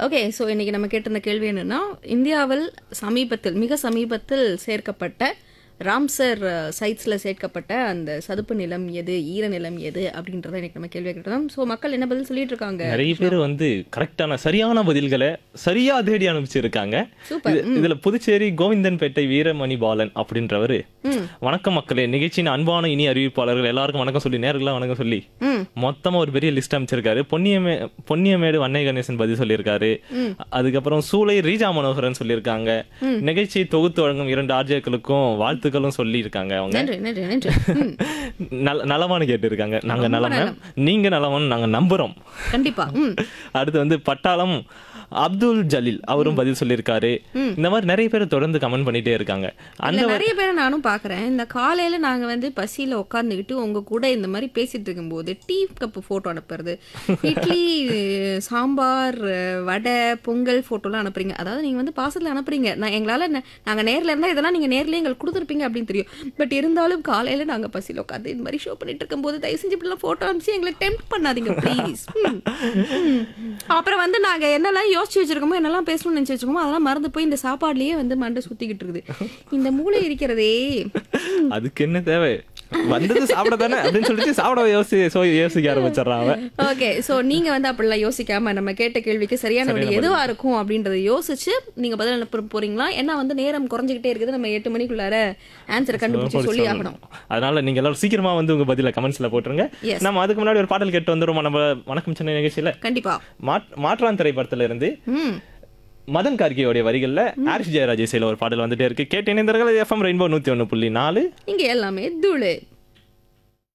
Okay so இன்னைக்கு நம்ம கேட்டிருந்த கேள்வி என்னன்னா இந்தியாவில் சமீபத்தில் மிக சமீபத்தில் சேர்க்கப்பட்ட ராம்சர் சைட்ஸில் சேர்க்கப்பட்ட அந்த சதுப்பு நிலம் எது ஈர நிலம் எது அப்படின்றத இன்னைக்கு நம்ம கேள்வி கேட்டோம் ஸோ மக்கள் என்ன பதில் சொல்லிட்டு இருக்காங்க நிறைய பேர் வந்து கரெக்டான சரியான பதில்களை சரியா தேடி அனுப்பிச்சிருக்காங்க சூப்பர் இது- இதுல புதுச்சேரி கோவிந்தன்பேட்டை வீரமணி பாலன் அப்படின்றவரு வணக்கம் மக்களே நிகழ்ச்சியின் அன்பான இனி அறிவிப்பாளர்கள் எல்லாருக்கும் வணக்கம் சொல்லி நேர்களா வணக்கம் சொல்லி ம் மொத்தமா ஒரு பெரிய லிஸ்ட் அமைச்சிருக்காரு பொன்னியமே பொன்னியமேடு வன்னை கணேசன் பதில் சொல்லியிருக்காரு அதுக்கப்புறம் சூளை ரீஜா மனோகரன் சொல்லியிருக்காங்க நிகழ்ச்சி தொகுத்து வழங்கும் இரண்டு ஆர்ஜேக்களுக்கும் வாழ்த்துக்களும் சொல்லியிருக்காங்க அவங்க நன்றி நன்றி நன்றி ம், நல நலமான்னு கேட்டிருக்காங்க நாங்க நலம நீங்க நலமான்னு நாங்க நம்புறோம் கண்டிப்பா ம் அடுத்து வந்து பட்டாளம் அப்துல் ஜலீல் அவரும் பதில் சொல்லியிருக்காரு இந்த மாதிரி நிறைய பேர் தொடர்ந்து கமெண்ட் பண்ணிட்டே இருக்காங்க அந்த இல்ல நிறைய பேரை நானும் பார்க்குறேன் இந்த காலையில நாங்க வந்து பசியில உட்காந்துக்கிட்டு உங்க கூட இந்த மாதிரி பேசிட்டு இருக்கும்போது டீ கப்பு போட்டோ அனுப்புறது இட்லி சாம்பார் வடை பொங்கல் போட்டோலாம் அனுப்புறீங்க அதாவது நீங்க வந்து பாசத்துல அனுப்புறீங்க நான் எங்களால ந- நாங்க நேர்ல இருந்தா இதெல்லாம் நீங்க நேர்லயே எங்களுக்கு கொடுத்துருப்பீங்க அப்படின்னு தெரியும் பட் இருந்தாலும் காலையில நாங்க பசியில உட்காந்து இந்த மாதிரி ஷோ பண்ணிட்டு இருக்கும்போது தயவு செஞ்சு இப்படிலாம் போட்டோ அனுப்பிச்சு எங்களை டெம்ப் பண்ணாதீங்க ப்ளீஸ் அப்புறம் வந்து நாங்க என்னெல்லாம் யோசிச்சு வச்சிருக்கோமோ என்னெல்லாம் பேசணும்னு நினைச்சு வச்சிருக்கோமோ அதெல்லாம் மறந்து போய் இந்த சாப்பாடுலயே வந்து மண்டை சுத்திக்கிட்டு இருக்குது இந்த மூளை இருக்கிறதே அதுக்கு என்ன தேவை வந்தது சாப்பிட தானே அப்படின்னு சொல்லிட்டு சாப்பிட யோசி சோ யோசிக்க ஆரம்பிச்சிடறான் அவன் ஓகே சோ நீங்க வந்து அப்படிலாம் யோசிக்காம நம்ம கேட்ட கேள்விக்கு சரியான விடை எதுவா இருக்கும் அப்படின்றத யோசிச்சு நீங்க பதில் அனுப்ப போறீங்களா ஏன்னா வந்து நேரம் குறைஞ்சிக்கிட்டே இருக்குது நம்ம எட்டு மணிக்குள்ளார ஆன்சரை கண்டுபிடிச்சு சொல்லி ஆகணும் அதனால நீங்க எல்லாரும் சீக்கிரமா வந்து உங்க பதில கமெண்ட்ஸ்ல போட்டுருங்க Yes. நம்ம அதுக்கு முன்னாடி ஒரு பாடல் கேட்டு வந்துருவோம் நம்ம வணக்கம் சென்னை நிகழ்ச்சியில கண்டிப்பா மாட்- மாற்றான் திரைப்படத்துல இருந்து ம் மதன் கார்கியோடைய வரிகள்ல ஹாரிஸ் ஜெயராஜ் இசையில ஒரு பாடல் வந்துட்டே இருக்கு கேட்டு இணைந்தவர்கள் எஃப்எம் ரெயின்போ நூத்தி ஒண்ணு புள்ளி நாலு இங்க எல்லாமே தூளு